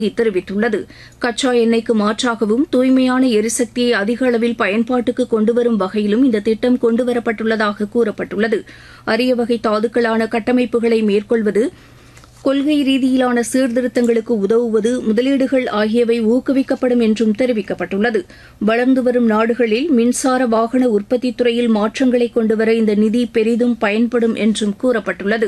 தெரிவித்துள்ளது கச்சா எண்ணெய்க்கு மாற்றாகவும் தூய்மையான எரிசக்தியை அதிக அளவில் பயன்பாட்டுக்கு கொண்டுவரும் வகையிலும் இந்த திட்டம் கொண்டுவரப்பட்டுள்ளதாக கூறப்பட்டுள்ளது அரிய வகை தாதுக்களான கட்டமைப்புகளை மேற்கொள்வது கொள்கை ரீதியிலான சீர்திருத்தங்களுக்கு உதவுவது முதலீடுகள் ஆகியவை ஊக்குவிக்கப்படும் என்றும் தெரிவிக்கப்பட்டுள்ளது வளர்ந்து வரும் நாடுகளில் மின்சார வாகன உற்பத்தித் துறையில் மாற்றங்களை கொண்டுவர இந்த நிதி பெரிதும் பயன்படும் என்றும் கூறப்பட்டுள்ளது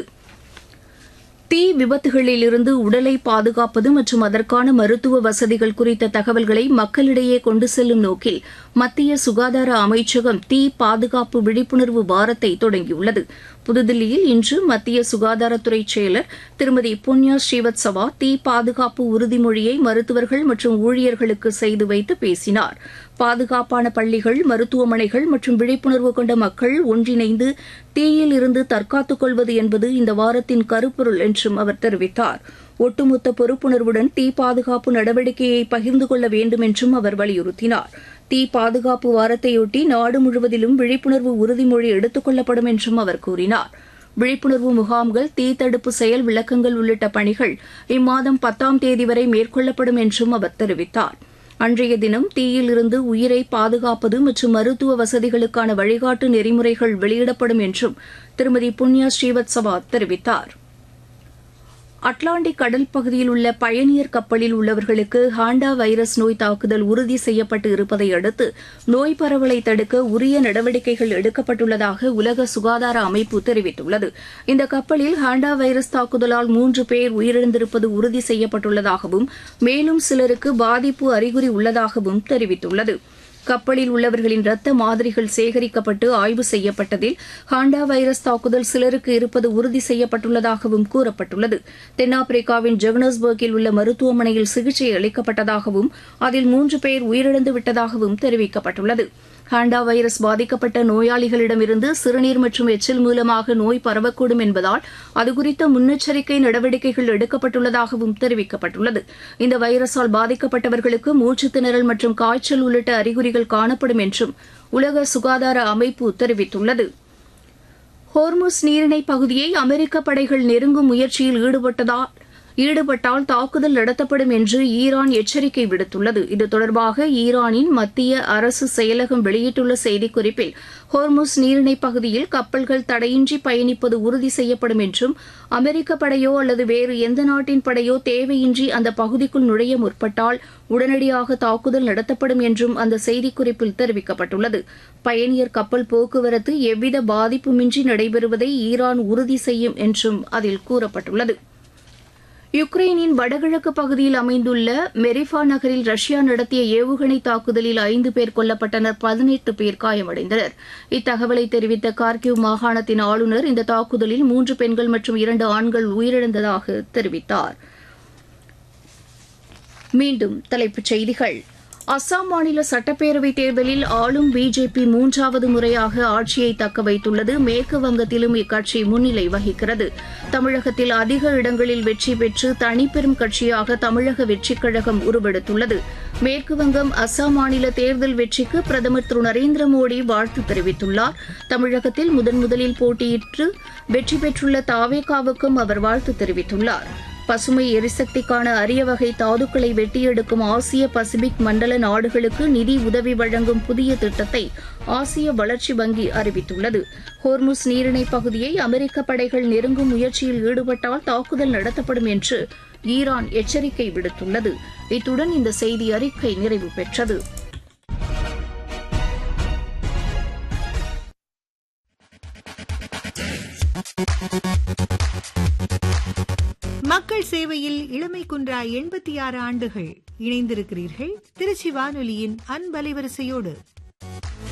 தீ விபத்துகளிலிருந்து உடலை பாதுகாப்பது மற்றும் அதற்கான மருத்துவ வசதிகள் குறித்த தகவல்களை மக்களிடையே கொண்டு செல்லும் நோக்கில் மத்திய சுகாதார அமைச்சகம் தீ பாதுகாப்பு விழிப்புணர்வு வாரத்தை தொடங்கியுள்ளது புதுதில்லியில் இன்று மத்திய சுகாதாரத்துறை செயலர் திருமதி புண்ணியா ஸ்ரீவத்சவா தீ பாதுகாப்பு உறுதிமொழியை மருத்துவர்கள் மற்றும் ஊழியர்களுக்கு செய்து வைத்து பேசினார் பாதுகாப்பான பள்ளிகள் மருத்துவமனைகள் மற்றும் விழிப்புணர்வு கொண்ட மக்கள் ஒன்றிணைந்து தீயில் இருந்து தற்காத்துக் கொள்வது என்பது இந்த வாரத்தின் கருப்பொருள் என்றும் அவர் தெரிவித்தார் ஒட்டுமொத்த பொறுப்புணர்வுடன் தீ பாதுகாப்பு நடவடிக்கையை பகிர்ந்து கொள்ள வேண்டும் என்றும் அவர் வலியுறுத்தினார் தீ பாதுகாப்பு வாரத்தையொட்டி நாடு முழுவதிலும் விழிப்புணர்வு உறுதிமொழி எடுத்துக் கொள்ளப்படும் என்றும் அவர் கூறினார் விழிப்புணர்வு முகாம்கள் தீ தடுப்பு செயல் விளக்கங்கள் உள்ளிட்ட பணிகள் இம்மாதம் பத்தாம் தேதி வரை மேற்கொள்ளப்படும் என்றும் அவர் தெரிவித்தார் அன்றைய தினம் தீயில் இருந்து உயிரை பாதுகாப்பது மற்றும் மருத்துவ வசதிகளுக்கான வழிகாட்டு நெறிமுறைகள் வெளியிடப்படும் என்றும் திருமதி புண்ணியா ஸ்ரீவத்சவா தெரிவித்தார் அட்லாண்டிக் கடல் பகுதியில் உள்ள பயணியர் கப்பலில் உள்ளவர்களுக்கு ஹாண்டா வைரஸ் நோய் தாக்குதல் உறுதி செய்யப்பட்டு இருப்பதை அடுத்து நோய் பரவலை தடுக்க உரிய நடவடிக்கைகள் எடுக்கப்பட்டுள்ளதாக உலக சுகாதார அமைப்பு தெரிவித்துள்ளது இந்த கப்பலில் ஹாண்டா வைரஸ் தாக்குதலால் மூன்று பேர் உயிரிழந்திருப்பது உறுதி செய்யப்பட்டுள்ளதாகவும் மேலும் சிலருக்கு பாதிப்பு அறிகுறி உள்ளதாகவும் தெரிவித்துள்ளது கப்பலில் உள்ளவர்களின் ரத்த மாதிரிகள் சேகரிக்கப்பட்டு ஆய்வு செய்யப்பட்டதில் ஹாண்டா வைரஸ் தாக்குதல் சிலருக்கு இருப்பது உறுதி செய்யப்பட்டுள்ளதாகவும் கூறப்பட்டுள்ளது தென்னாப்பிரிக்காவின் ஜெகனஸ்பர்கில் உள்ள மருத்துவமனையில் சிகிச்சை அளிக்கப்பட்டதாகவும் அதில் மூன்று பேர் உயிரிழந்து விட்டதாகவும் தெரிவிக்கப்பட்டுள்ளது ஹாண்டா வைரஸ் பாதிக்கப்பட்ட நோயாளிகளிடமிருந்து சிறுநீர் மற்றும் எச்சில் மூலமாக நோய் பரவக்கூடும் என்பதால் அதுகுறித்த முன்னெச்சரிக்கை நடவடிக்கைகள் எடுக்கப்பட்டுள்ளதாகவும் தெரிவிக்கப்பட்டுள்ளது இந்த வைரஸால் பாதிக்கப்பட்டவர்களுக்கு மூச்சுத் திணறல் மற்றும் காய்ச்சல் உள்ளிட்ட அறிகுறிகள் காணப்படும் என்றும் உலக சுகாதார அமைப்பு தெரிவித்துள்ளது ஹோர்முஸ் நீரிணை பகுதியை அமெரிக்க படைகள் நெருங்கும் முயற்சியில் ஈடுபட்டதால் ஈடுபட்டால் தாக்குதல் நடத்தப்படும் என்று ஈரான் எச்சரிக்கை விடுத்துள்ளது இது தொடர்பாக ஈரானின் மத்திய அரசு செயலகம் வெளியிட்டுள்ள செய்திக்குறிப்பில் ஹோர்முஸ் நீரிணை பகுதியில் கப்பல்கள் தடையின்றி பயணிப்பது உறுதி செய்யப்படும் என்றும் அமெரிக்க படையோ அல்லது வேறு எந்த நாட்டின் படையோ தேவையின்றி அந்த பகுதிக்குள் நுழைய முற்பட்டால் உடனடியாக தாக்குதல் நடத்தப்படும் என்றும் அந்த செய்திக்குறிப்பில் தெரிவிக்கப்பட்டுள்ளது பயணியர் கப்பல் போக்குவரத்து எவ்வித பாதிப்புமின்றி நடைபெறுவதை ஈரான் உறுதி செய்யும் என்றும் அதில் கூறப்பட்டுள்ளது யுக்ரைனின் வடகிழக்கு பகுதியில் அமைந்துள்ள மெரிஃபா நகரில் ரஷ்யா நடத்திய ஏவுகணை தாக்குதலில் ஐந்து பேர் கொல்லப்பட்டனர் பதினெட்டு பேர் காயமடைந்தனர் இத்தகவலை தெரிவித்த கார்கிவ் மாகாணத்தின் ஆளுநர் இந்த தாக்குதலில் மூன்று பெண்கள் மற்றும் இரண்டு ஆண்கள் உயிரிழந்ததாக தெரிவித்தார் மீண்டும் தலைப்புச் செய்திகள் அஸ்ஸாம் மாநில சட்டப்பேரவைத் தேர்தலில் ஆளும் பிஜேபி மூன்றாவது முறையாக ஆட்சியை தக்க வைத்துள்ளது மேற்கு வங்கத்திலும் இக்கட்சி முன்னிலை வகிக்கிறது தமிழகத்தில் அதிக இடங்களில் வெற்றி பெற்று தனிப்பெரும் கட்சியாக தமிழக வெற்றிக் கழகம் உருவெடுத்துள்ளது மேற்கு வங்கம் அஸ்ஸாம் மாநில தேர்தல் வெற்றிக்கு பிரதமர் திரு நரேந்திர மோடி வாழ்த்து தெரிவித்துள்ளார் தமிழகத்தில் முதன் முதலில் போட்டியிட்டு வெற்றி பெற்றுள்ள தாவேகாவுக்கும் அவர் வாழ்த்து தெரிவித்துள்ளார் பசுமை எரிசக்திக்கான அரிய வகை தாதுக்களை வெட்டியெடுக்கும் ஆசிய பசிபிக் மண்டல நாடுகளுக்கு நிதி உதவி வழங்கும் புதிய திட்டத்தை ஆசிய வளர்ச்சி வங்கி அறிவித்துள்ளது ஹோர்முஸ் நீரிணை பகுதியை அமெரிக்க படைகள் நெருங்கும் முயற்சியில் ஈடுபட்டால் தாக்குதல் நடத்தப்படும் என்று ஈரான் எச்சரிக்கை விடுத்துள்ளது இத்துடன் இந்த செய்தி அறிக்கை நிறைவு பெற்றது மக்கள் சேவையில் இளமை குன்றா எண்பத்தி ஆறு ஆண்டுகள் இணைந்திருக்கிறீர்கள் திருச்சி வானொலியின் அன்பலைவரிசையோடு